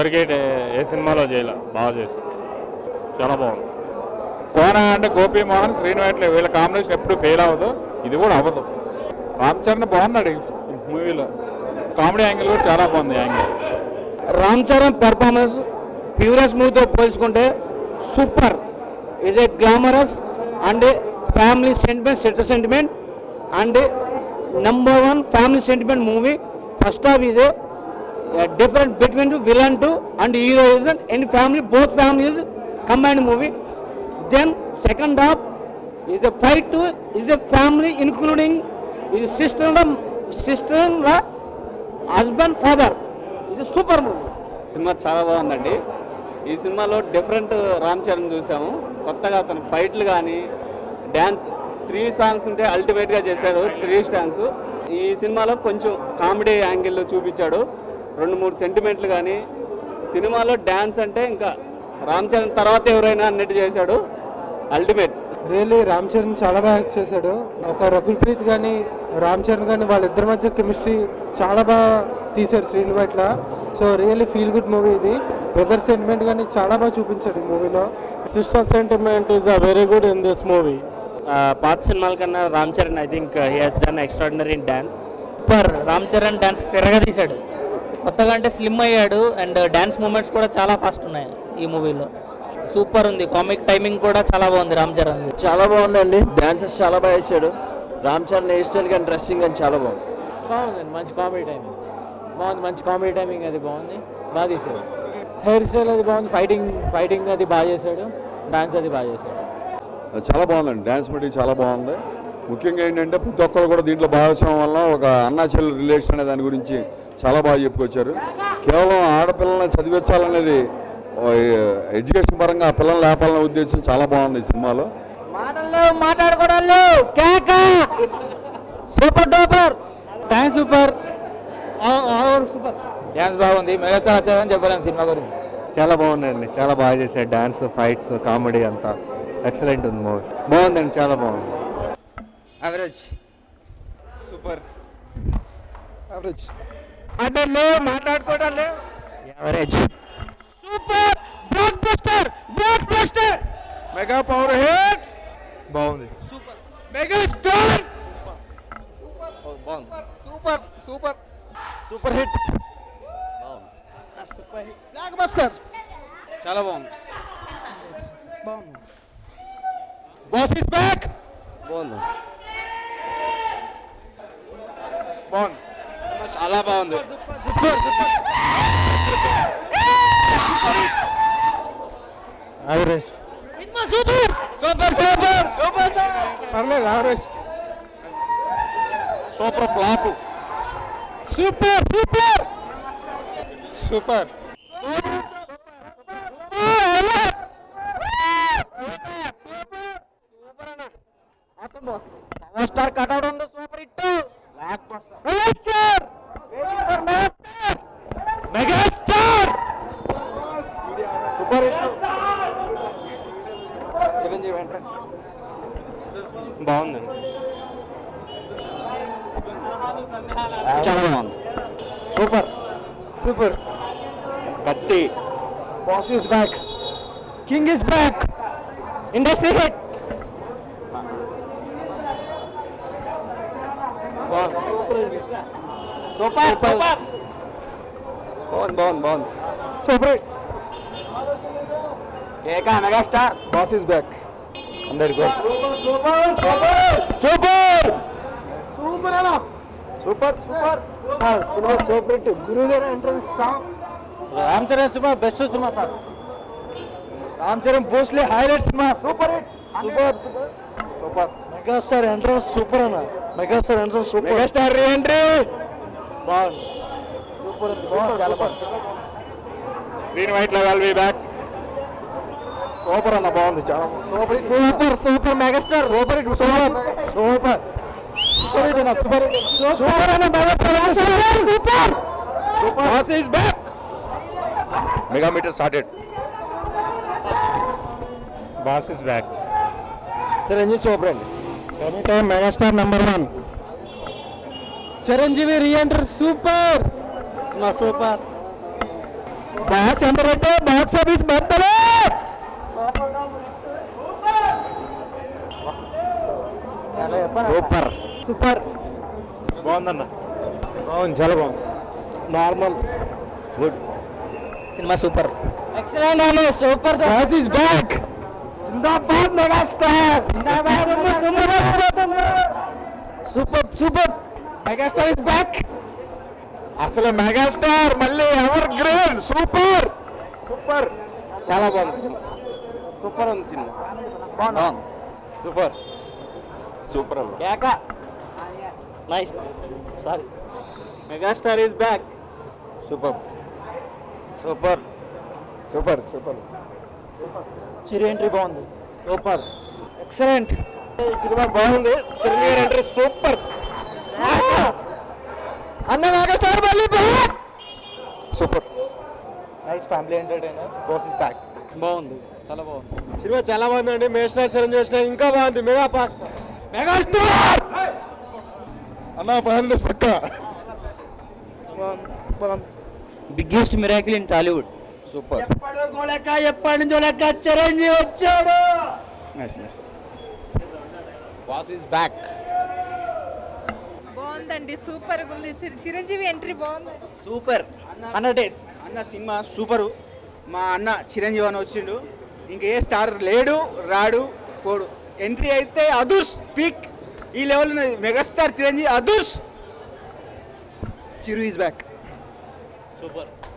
ఇంతవరకు ఏ సినిమాలో చేయలే బాగా చేసి చాలా బాగుంది కోన అంటే గోపి మోహన్ శ్రీనివాట్లే వీళ్ళ కాంబినేషన్ ఎప్పుడు ఫెయిల్ అవ్వదు ఇది కూడా అవ్వదు రామ్ చరణ్ బాగున్నాడు ఈ మూవీలో కామెడీ యాంగిల్ కూడా చాలా బాగుంది యాంగిల్ రామ్ చరణ్ పెర్ఫార్మెన్స్ ప్యూరస్ మూవీతో పోల్చుకుంటే super is a glamorous and family sentiment setter sentiment and number one family sentiment movie first half is a different between villain to and heroism and family both families combined movie then second half is a fight to is a family including is sister sister husband father ఇది super movie సినిమా చాలా బాగుందండి ఈ సినిమాలో different Ram Charan చూసాము కొత్తగా అతను ఫైట్లు కానీ డ్యాన్స్ త్రీ సాంగ్స్ ఉంటే అల్టిమేట్గా చేశాడు త్రీ సాంగ్స్ ఈ సినిమాలో కొంచెం కామెడీ యాంగిల్లో చూపించాడు రెండు మూడు సెంటిమెంట్లు కానీ సినిమాలో డ్యాన్స్ అంటే ఇంకా రామ్ చరణ్ తర్వాత ఎవరైనా అన్నట్టు చేశాడు అల్టిమేట్ రియల్లీ రామ్ చరణ్ చాలా బాగా యాక్ట్ చేశాడు ఒక రకుల్ ప్రీత్ కానీ రామ్ చరణ్ కానీ వాళ్ళిద్దరి మధ్య కెమిస్ట్రీ చాలా బాగా తీశాడు శ్రీనివాట్ల so really feel good movie ఇది బ్రదర్ సెంటిమెంట్ కానీ చాలా బాగా చూపించాడు ఈ మూవీలో sister sentiment is a very good in this movie పాత సినిమాల కన్నా Ram Charan I think he has done extraordinary in dance super Ram Charan dance తిరగ తీశాడు కొత్తగా అంటే స్లిమ్ అయ్యాడు అండ్ డాన్స్ మూమెంట్స్ కూడా చాలా ఫాస్ట్ ఉన్నాయి ఈ మూవీలో సూపర్ ఉంది కామిక్ టైమింగ్ కూడా చాలా బాగుంది రామ్ చరణ్ చాలా బాగుందండి డాన్సెస్ చాలా బాగా వేసాడు రామ్ చరణ్ హెయిర్ స్టైల్ కానీ డ్రెస్సింగ్ కానీ చాలా బాగుంది బాగుందండి మంచి కామెడీ టైమింగ్ బాగుంది మంచి కామెడీ టైమింగ్ అది బాగుంది బాగా తీశాడు హెయిర్ స్టైల్ అది బాగుంది ఫైటింగ్ ఫైటింగ్ అది బాగా చేశాడు డాన్స్ అది బాగా చేశాడు చాలా బాగుందండి డ్యాన్స్ మట్టి చాలా బాగుంది ముఖ్యంగా ఏంటంటే ప్రతి ఒక్కరు కూడా దీంట్లో భాగస్వామ్యం వల్ల ఒక అన్నా చెల్లి రిలేషన్ అనే దాని గురించి చాలా బాగా చెప్పుకొచ్చారు కేవలం ఆడపిల్లల్ని చదివించాలనేది ఎడ్యుకేషన్ పరంగా ఆ పిల్లల్ని లేపాలనే ఉద్దేశం చాలా బాగుంది ఈ సినిమాలో మాటల్లో మాట్లాడుకోవడాలు కేక super duper dance super super dance బాగుంది మెగాస్టార్ వచ్చారని చెప్పలేము సినిమా గురించి చాలా బాగుందండి చాలా బాగా చేశాడు డాన్స్ ఫైట్స్ కామెడీ అంతా ఎక్సలెంట్ ఉంది మూవీ బాగుందండి చాలా బాగుంది యావరేజ్ సూపర్ యావరేజ్ అంటే లేవు మాట్లాడుకోవడం లేవు average super blockbuster blockbuster mega power hit బాగుంది mega star super super super hit blockbuster చాలా బాగుంది బాస్ ఇస్ బ్యాక్ బాగుంది బాగుంది చాలా బాగుంది యావరేజ్ సినిమా సూపర్ సూపర్ సూపర్ సూపర్ పర్లేదు average super flop super super super power star cutout ఉంది super hit blockbuster mega star super hit Chiranjeevi entrance బాగుందండి చాలా బాగుంది సూపర్ సూపర్ కత్తి boss is back king is back industry hit super super బాగుంది బాగుంది బాగుంది super కేకా megastar boss is back hundred goals super super అలా సూపర్ సూపర్ సినిమా సూపర్ హిట్ గురువు గారు ఎంట్రన్స్ రామ్ చరణ్ సినిమా బెస్ట్ సినిమా సార్ రామ్ చరణ్ భోస్లే హైలైట్ సినిమా super hit super super super megastar entrance super అన్న megastar entrance super megastar re entry బాగుంది సూపర్ సూపర్ చాలా బాగుంది స్క్రీన్ వైట్ లో వెల్ బి బ్యాక్ సూపర్ అన్న బాగుంది చాలా super super super megastar super hit super super super hit అన్న super super అన్న megastar super boss is back mega meter started boss is back Chiranjeevi super అండి any time megastar number one Chiranjeevi re enter super super boss ఎంతరైతే box office బద్దలే super super బాగుందన్న బాగుంది చాలా బాగుంది normal good సినిమా సూపర్ ఎక్సలెంట్ అన్న సూపర్ బాస్ ఇస్ బ్యాక్ జిందాబాద్ megastar super super megastar is back అసలు మెగాస్టార్ మళ్ళీ ఎవర్ గ్రేన్ సూపర్ సూపర్ చాలా బాగుంది సినిమా సూపర్ ఉంది సినిమా బాగుంది సూపర్ సూపర్ అన్న కేక nice sorry megastar is back super super super super Chiru entry బాగుంది సూపర్ ఎక్సలెంట్ సినిమా బాగుంది చిరంజీవి ఎంట్రీ సూపర్ అన్న మెగాస్టార్ మళ్ళీ back super nice family entertainer boss is back బాగుంది చాలా బాగుంది సినిమా చాలా బాగుందండి మేస్టార్ చిరంజీవి స్టార్ ఇంకా బాగుంది మెగా పాస్ట్ మెగాస్టార్ అన్న ఫైవ్ హండ్రెడ్ పక్క biggest miracle in Tollywood super లెక్క ఎప్పటి నుంచో లెక్క చిరంజీవి వచ్చాడు nice nice boss is back బాగుందండి సూపర్ ఉంది చి- చిరంజీవి ఎంట్రీ బాగుంది సూపర్ హండ్రెడ్ డేస్ అన్న సినిమా సూపరు మా అన్న చిరంజీవి అని వచ్చిండు ఇంక ఏ స్టార్ లేడు రాడు పోడు ఎంట్రీ అయితే అదుర్స్ పీక్ ఈ లెవెల్ ఉన్నది మెగాస్టార్ చిరంజీవి అదుర్స్ చిరు ఇస్ బ్యాక్ సూపర్